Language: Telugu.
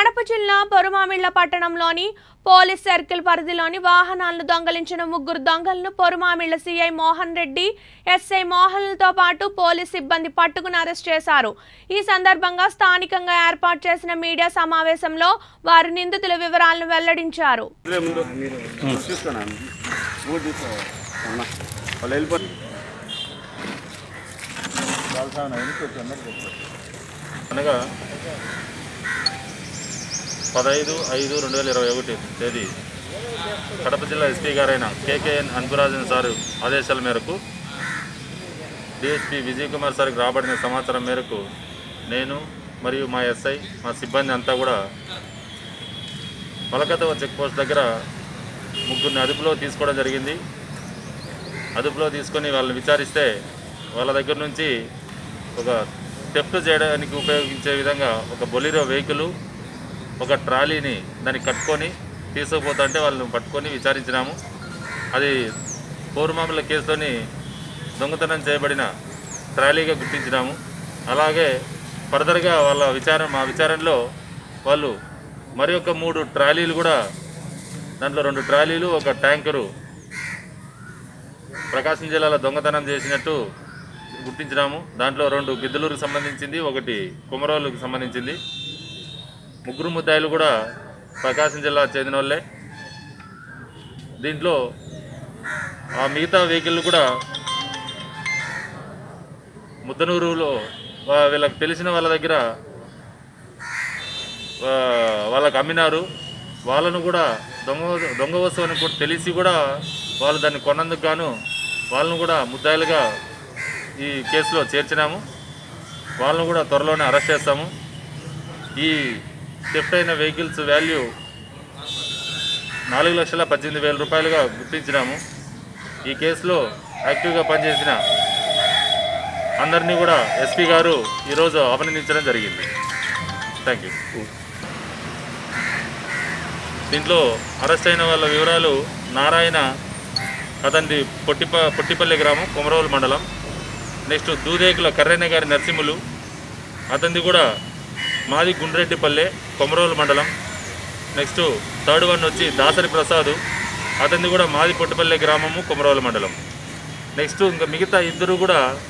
కడప జిల్లా పొరుమామిళ్ల పట్టణంలోని పోలీస్ సర్కిల్ పరిధిలోని వాహనాలను దొంగలించిన ముగ్గురు దొంగలను పొరుమామిళ్ల సీఐ మోహన్ రెడ్డి ఎస్ఐ మోహన్లతో పాటు పోలీస్ సిబ్బంది పట్టుకుని అరెస్ట్ చేశారు ఈ సందర్భంగా స్థానికంగా ఏర్పాటు చేసిన మీడియా సమావేశంలో వారు నిందితుల వివరాలను వెల్లడించారు ఇదే ముందు చూసుకోనా మూడు తీసుకో అన్న వాళ్ళు వెళ్ళిపోయి అనగా పదహైదు ఐదు రెండు వేల ఇరవై ఒకటి తేదీ కడప జిల్లా ఎస్పీ గారైన కేకేఎన్ అన్పురాజన్ సారు ఆదేశాల మేరకు డిఎస్పీ విజయ్ కుమార్ సార్కి రాబడిన సమాచారం మేరకు నేను మరియు మా ఎస్ఐ మా సిబ్బంది అంతా కూడా మలకతవ చెక్ పోస్ట్ దగ్గర ముగ్గురిని అదుపులో తీసుకోవడం జరిగింది అదుపులో తీసుకొని వాళ్ళని విచారిస్తే వాళ్ళ దగ్గర నుంచి ఒక టెఫ్ట్ చేయడానికి ఉపయోగించే విధంగా ఒక బొలిరో వెహికల్ ఒక ట్రాలీని దానికి కట్టుకొని తీసుకుపోతుంటే వాళ్ళని పట్టుకొని విచారించినాము అది పౌర్మాముల కేసులోని దొంగతనం చేయబడిన ట్రాలీగా గుర్తించినాము అలాగే ఫర్దర్గా వాళ్ళ విచారణ మా విచారణలో వాళ్ళు మరి ఒక మూడు ట్రాలీలు కూడా దాంట్లో రెండు ట్రాలీలు ఒక ట్యాంకరు ప్రకాశం జిల్లాలో దొంగతనం చేసినట్టు గుర్తించినాము దాంట్లో రెండు గిద్దలూరుకు సంబంధించింది ఒకటి కుమరోలుకు సంబంధించింది ముగ్గురు ముద్దాయిలు కూడా ప్రకాశం జిల్లా చెందిన వాళ్ళే దీంట్లో ఆ మిగతా వెహికల్ కూడా ముద్దనూరులో వా- వీళ్ళకి తెలిసిన వాళ్ళ దగ్గర ఆ, వాళ్ళకి అమ్మినారు వాళ్ళను కూడా దొంగ దొంగ వస్తువు అని కూడా తెలిసి కూడా వాళ్ళు దాన్ని కొన్నందుకు గాను వాళ్ళను కూడా ముద్దాయిలుగా ఈ కేసులో చేర్చినాము వాళ్ళను కూడా త్వరలోనే అరెస్ట్ చేస్తాము ఈ థెఫ్ట్ అయిన వెహికల్స్ వాల్యూ నాలుగు లక్షల పద్దెనిమిది వేల రూపాయలుగా గుర్తించినాము ఈ కేసులో యాక్టివ్గా పనిచేసిన అందరినీ కూడా ఎస్పీ గారు ఈరోజు అభినందించడం జరిగింది థ్యాంక్ యూ దీంట్లో అరెస్ట్ అయిన వాళ్ళ వివరాలు నారాయణ అతనిది పొట్టిప పొట్టిపల్లి గ్రామం కొమరవల్ మండలం నెక్స్ట్ దూదేకుల కర్రెన్న గారి నరసింహులు అతనిది కూడా మాది గుండ్రెడ్డిపల్లె కొమరవల్ మండలం నెక్స్ట్ థర్డ్ వన్ వచ్చి దాసరి ప్రసాద్ అతనిది కూడా మాది పొట్టిపల్లి గ్రామము కొమరవల్ మండలం నెక్స్ట్ ఇంకా మిగతా ఇద్దరు కూడా